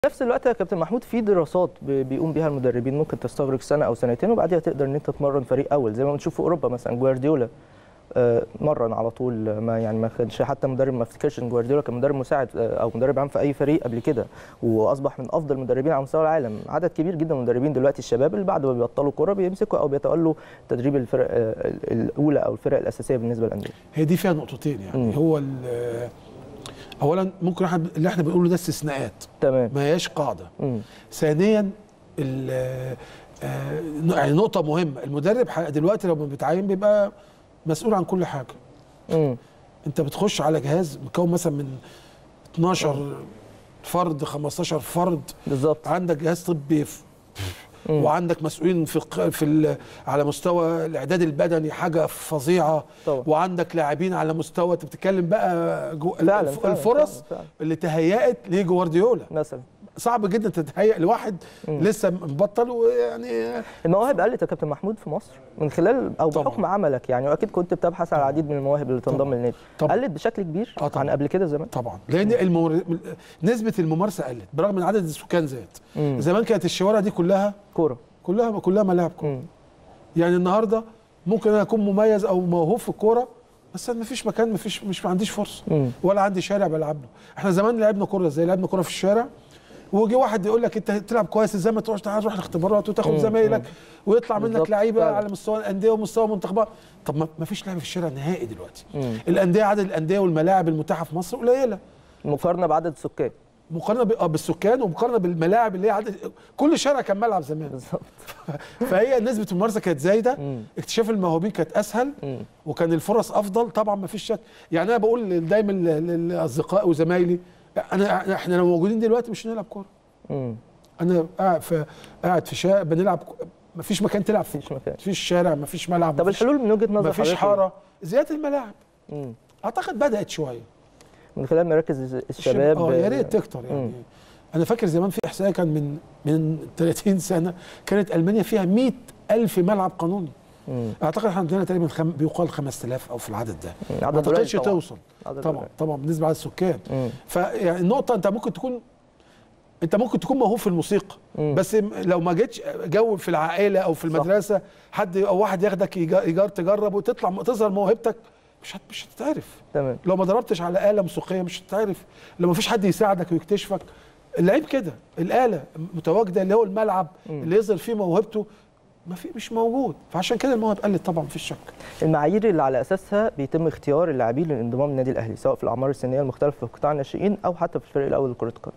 نفس الوقت يا كابتن محمود في دراسات ب- بيقوم بيها المدربين ممكن تستغرق سنه او سنتين وبعدها تقدر ان انت تمرن فريق اول زي ما بنشوف في اوروبا مثلا جوارديولا آه، مرن على طول ما يعني ما كانش حتى مدرب ما افتكرش ان جوارديولا كان مدرب مساعد آه، او مدرب عام في اي فريق قبل كده واصبح من افضل المدربين على مستوى العالم عدد كبير جدا من المدربين دلوقتي الشباب اللي بعد ما بيبطلوا كوره بيمسكوا او بيتولوا تدريب الفرق آه، الاولى او الفرق الاساسيه بالنسبه للانديه هي دي فيها نقطتين يعني مم. هو ال- اولا ممكن احنا اللي احنا بنقوله ده استثناءات تمام ما هياش قاعده مم. ثانيا ال- آه، يعني نقطه مهمه المدرب ح- دلوقتي لما بيتعين بيبقى مسؤول عن كل حاجه مم. انت بتخش على جهاز مكون مثلا من 12 فرد 15 فرد بالظبط عندك جهاز طبي في مم. وعندك مسؤولين في الق- في ال- على مستوى الاعداد البدني حاجه فظيعه طبعا. وعندك لاعبين على مستوى انت بتتكلم بقى جو فعلا الف- فعلا الفرص فعلا فعلا. اللي تهيأت لجوارديولا مثلا صعب جدا تتهيأ لواحد لسه مبطل ويعني المواهب قلت يا كابتن محمود في مصر من خلال او طبعاً. بحكم عملك يعني واكيد كنت بتبحث على العديد من المواهب اللي تنضم طبعاً. للنادي طبعاً. قلت بشكل كبير آه طبعاً. عن قبل كده زمان طبعا لان الممر... نسبه الممارسه قلت برغم ان عدد السكان زاد مم. زمان كانت الشوارع دي كلها كوره كلها كلها ملاعب كوره مم. يعني النهارده ممكن انا اكون مميز او موهوب في الكوره بس انا مفيش مكان مفيش مش ما عنديش فرصه مم. ولا عندي شارع بلعب له احنا زمان لعبنا كوره ازاي لعبنا كوره في الشارع وجي واحد يقول لك انت تلعب كويس ازاي ما تروحش تعال تروح الاختبارات وتاخد مم. زمايلك ويطلع بالظبط، منك لعيبه فعلا. على مستوى الانديه ومستوى منتخبات طب ما ما فيش لعب في الشارع نهائي دلوقتي مم. الانديه عدد الانديه والملاعب المتاحه في مصر قليله مقارنه بعدد السكان مقارنه ب- آه بالسكان ومقارنه بالملاعب اللي هي عدد كل شارع كان ملعب زمان بالظبط فهي نسبه الممارسه كانت زايده مم. اكتشاف الموهوبين كانت اسهل مم. وكان الفرص افضل طبعا ما فيش شك يعني انا بقول دايما ل- لاصدقائي وزمايلي انا احنا لو موجودين دلوقتي مش هنلعب كوره مم. انا قاعد في قاعد في شارع بنلعب ما فيش مكان تلعب فيه مفيش مكان. ما فيش شارع ما فيش ملعب طب مفيش- الحلول من وجهه نظر ما فيش حضرتك حاره زياده الملاعب إيه؟ مم. اعتقد بدات شويه من خلال مراكز الشباب اه يا ريت تكتر يعني مم. انا فاكر زمان في احصائيه كان من من 30 سنه كانت المانيا فيها 100 الف ملعب قانوني مم. اعتقد احنا عندنا تقريبا خم... بيقال 5000 او في العدد ده مم. ما عدد اعتقدش قليل طبعاً. توصل عدد طبعا قليل. طبعا بالنسبه على السكان مم. فيعني النقطه انت ممكن تكون انت ممكن تكون موهوب في الموسيقى مم. بس م- لو ما جيتش جو في العائله او في صح. المدرسه حد او واحد ياخدك إيجا- ايجار تجرب وتطلع تظهر موهبتك مش هت... مش هتتعرف تمام لو ما ضربتش على آلة موسيقية مش هتعرف لو ما فيش حد يساعدك ويكتشفك اللعيب كده الآلة متواجدة اللي هو الملعب اللي يظهر فيه موهبته ما في مش موجود فعشان كده المواهب قلت طبعا مفيش شك المعايير اللي على اساسها بيتم اختيار اللاعبين للانضمام للنادي الاهلي سواء في الاعمار السنيه المختلفه في قطاع الناشئين او حتى في الفريق الاول لكره القدم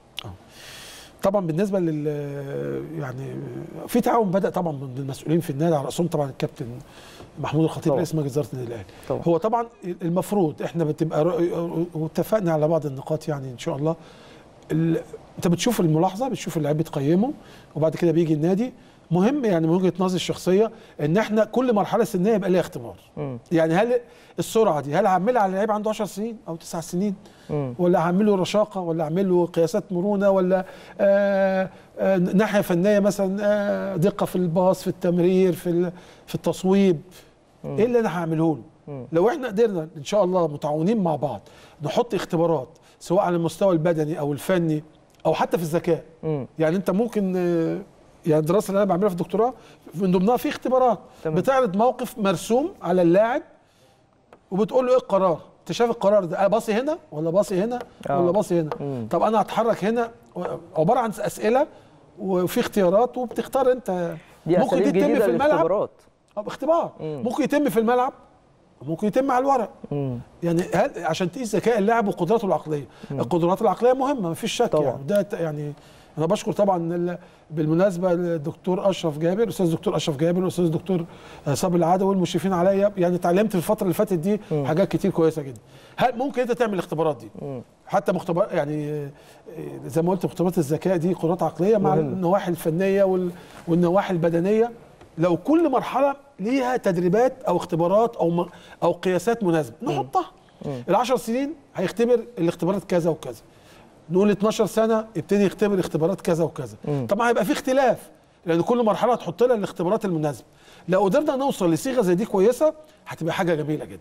طبعا بالنسبه لل يعني في تعاون بدا طبعا من المسؤولين في النادي على راسهم طبعا الكابتن محمود الخطيب طبعا. رئيس مجلس اداره النادي الاهلي طبعا. هو طبعا المفروض احنا بتبقى رؤ- واتفقنا على بعض النقاط يعني ان شاء الله ال... انت بتشوف الملاحظه بتشوف اللعيب بتقيمه وبعد كده بيجي النادي مهم يعني من وجهه نظري الشخصيه ان احنا كل مرحله سنيه يبقى ليها اختبار مم. يعني هل السرعه دي هل هعملها على لعيب عنده 10 سنين او 9 سنين مم. ولا اعمل له رشاقه ولا اعمل له قياسات مرونه ولا آه آه ناحيه فنيه مثلا آه دقه في الباص في التمرير في ال- في التصويب ايه اللي انا هعمله له مم. لو احنا قدرنا ان شاء الله متعاونين مع بعض نحط اختبارات سواء على المستوى البدني او الفني او حتى في الذكاء مم. يعني انت ممكن آه، يعني الدراسه اللي انا بعملها في الدكتوراه من ضمنها في اختبارات تمام. بتعرض موقف مرسوم على اللاعب وبتقول له ايه القرار انت شايف القرار ده أنا باصي هنا ولا باصي هنا آه. ولا باصي هنا مم. طب انا هتحرك هنا عباره عن اسئله وفي اختيارات وبتختار انت دي ممكن اساليب دي تتم جديده في الملعب للاختبارات أو اختبار مم. ممكن يتم في الملعب ممكن يتم على الورق مم. يعني هل عشان تقيس ذكاء اللاعب وقدراته العقليه القدرات العقليه مهمه مفيش شك طبعاً. يعني ده ت- يعني انا بشكر طبعا ال- بالمناسبه الدكتور اشرف جابر الاستاذ الدكتور اشرف جابر والاستاذ الدكتور صابر العدوي والمشرفين عليا يعني اتعلمت في الفتره اللي فاتت دي حاجات كتير كويسه جدا هل ممكن انت تعمل الاختبارات دي مم. حتى مختبر يعني آه، زي ما قلت مختبرات الذكاء دي قدرات عقليه مع مهمة. النواحي الفنيه وال- والنواحي البدنيه لو كل مرحله ليها تدريبات او اختبارات او م- او قياسات مناسبه نحطها ال10 سنين هيختبر الاختبارات كذا وكذا نقول 12 سنه يبتدي يختبر اختبارات كذا وكذا مم. طبعا هيبقى في اختلاف لان كل مرحله هتحط لها الاختبارات المناسبه لو قدرنا نوصل لصيغه زي دي كويسه هتبقى حاجه جميله جدا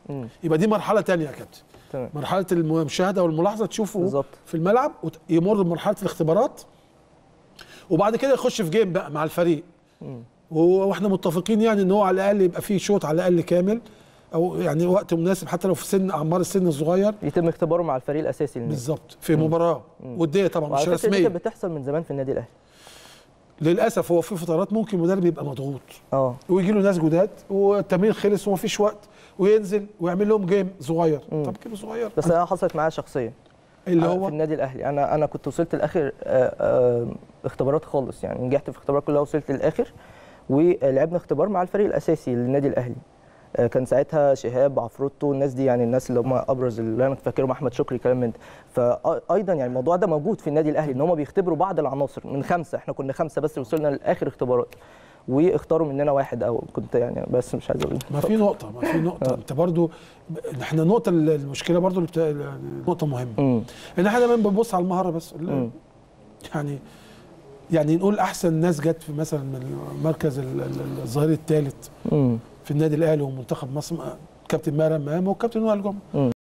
مم. يبقى دي مرحله تانية يا كابتن تمام مرحله المشاهده والملاحظه تشوفه بالظبط. في الملعب ويمر بمرحله الاختبارات وبعد كده يخش في جيم بقى مع الفريق مم. و- واحنا متفقين يعني ان هو على الاقل يبقى فيه شوط على الاقل كامل او يعني وقت مناسب حتى لو في سن اعمار السن الصغير يتم اختباره مع الفريق الاساسي للنادي بالظبط في مباراه وديه طبعا مش وعلى فكره دي رسميه كانت بتحصل من زمان في النادي الاهلي للاسف هو في فترات ممكن المدرب يبقى مضغوط اه ويجي له ناس جداد والتمرين خلص وما فيش وقت وينزل ويعمل لهم جيم صغير طب جيم صغير بس انا حصلت معايا شخصيا اللي في هو النادي الاهلي انا انا كنت وصلت لاخر آه، آه، اختبارات خالص يعني نجحت في الاختبارات كلها وصلت للاخر ولعبنا اختبار مع الفريق الاساسي للنادي الاهلي آه، كان ساعتها شهاب عفروتو الناس دي يعني الناس اللي هم ابرز اللي انا فاكرهم احمد شكري كلام من ده فايضا يعني الموضوع ده موجود في النادي الاهلي ان هم بيختبروا بعض العناصر من خمسه احنا كنا خمسه بس وصلنا لاخر اختبارات واختاروا مننا واحد او كنت يعني بس مش عايز اقول ما في نقطه ما في نقطه انت برضو احنا النقطه المشكله برضو اللي بتا... نقطه مهمه امم ان احنا دايما بنبص على المهاره بس مم. يعني يعني نقول احسن ناس جت في مثلا من المركز ال- ال- الظهير الثالث امم في النادي الاهلي ومنتخب مصر كابتن ماهر امام وكابتن وائل جمعه